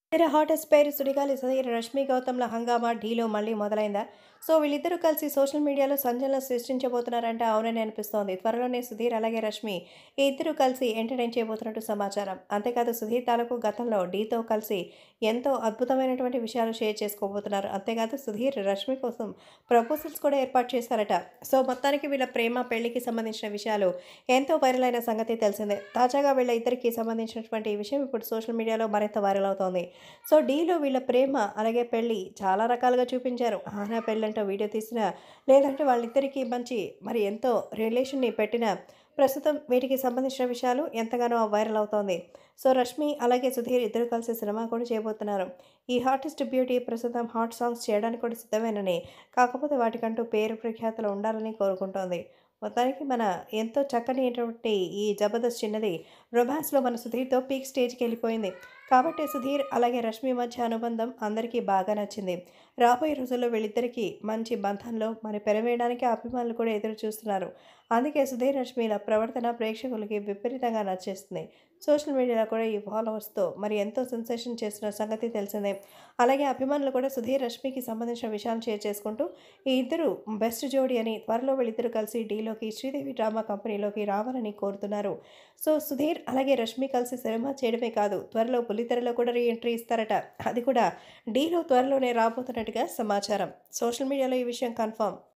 ఇద్దరు హాటెస్ట్ పేరు సుడిగాలి సుధీర్ రష్మి గౌతమ్ల హంగామా ఢీలో మళ్ళీ మొదలైందా సో వీళ్ళిద్దరూ కలిసి సోషల్ మీడియాలో సంచలనం సృష్టించబోతున్నారంటే అవునని అనిపిస్తోంది త్వరలోనే సుధీర్ అలాగే రష్మి ఈ ఇద్దరు కలిసి ఎంటర్టైన్ చేయబోతున్నట్టు సమాచారం అంతేకాదు సుధీర్ తాలూకు గతంలో డీతో కలిసి ఎంతో అద్భుతమైనటువంటి విషయాలు షేర్ చేసుకోబోతున్నారు అంతేకాదు సుధీర్ రష్మి కోసం ప్రపోజల్స్ కూడా ఏర్పాటు చేశారట సో మొత్తానికి వీళ్ళ ప్రేమ పెళ్లికి సంబంధించిన విషయాలు ఎంతో వైరల్ అయిన సంగతి తెలిసిందే తాజాగా వీళ్ళ ఇద్దరికి సంబంధించినటువంటి ఈ విషయం ఇప్పుడు సోషల్ మీడియాలో మరింత వైరల్ అవుతోంది సో డీలో వీళ్ళ ప్రేమ అలాగే పెళ్ళి చాలా రకాలుగా చూపించారు ఆనా పెళ్ళంటో వీడియో తీసిన లేదంటే వాళ్ళిద్దరికీ మంచి మరి ఎంతో రిలేషన్ని పెట్టిన ప్రస్తుతం వీటికి సంబంధించిన విషయాలు ఎంతగానో వైరల్ అవుతోంది సో రష్మి అలాగే సుధీర్ ఇద్దరు కలిసి సినిమా కూడా చేయబోతున్నారు ఈ హార్టెస్ట్ బ్యూటీ ప్రస్తుతం హాట్ సాంగ్స్ చేయడానికి కూడా సిద్ధమేనని కాకపోతే వాటికంటూ పేరు ప్రఖ్యాతలు ఉండాలని కోరుకుంటోంది మొత్తానికి మన ఎంతో చక్కనిటువంటి ఈ జబర్దస్త్ చిన్నది రొమాన్స్లో మన సుధీర్తో పీక్ స్టేజ్కి వెళ్ళిపోయింది కాబట్టి సుధీర్ అలాగే రష్మి మధ్య అనుబంధం అందరికీ బాగా నచ్చింది రాబోయే రోజుల్లో వీళ్ళిద్దరికీ మంచి బంధంలో మరి పెరవేయడానికి అభిమానులు కూడా ఎదురు చూస్తున్నారు అందుకే సుధీర్ రష్మిల ప్రవర్తన ప్రేక్షకులకి విపరీతంగా నచ్చేస్తుంది సోషల్ మీడియాలో కూడా ఈ ఫాలోవర్స్తో మరి ఎంతో సెన్సేషన్ చేస్తున్న సంగతి తెలిసిందే అలాగే అభిమానులు కూడా సుధీర్ రష్మికి సంబంధించిన విషయాలు షేర్ చేసుకుంటూ ఈ ఇద్దరు బెస్ట్ జోడీ అని త్వరలో వీళ్ళిద్దరూ కలిసి డీలోకి శ్రీదేవి డ్రామా కంపెనీలోకి రావాలని కోరుతున్నారు సో సుధీర్ అలాగే రష్మి కలిసి సినిమా చేయడమే కాదు త్వరలో బుల్లితెరలో కూడా రీ ఎంట్రీ ఇస్తారట అది కూడా డీలో త్వరలోనే రాబోతున్నట్టుగా సమాచారం సోషల్ మీడియాలో ఈ విషయం కన్ఫర్మ్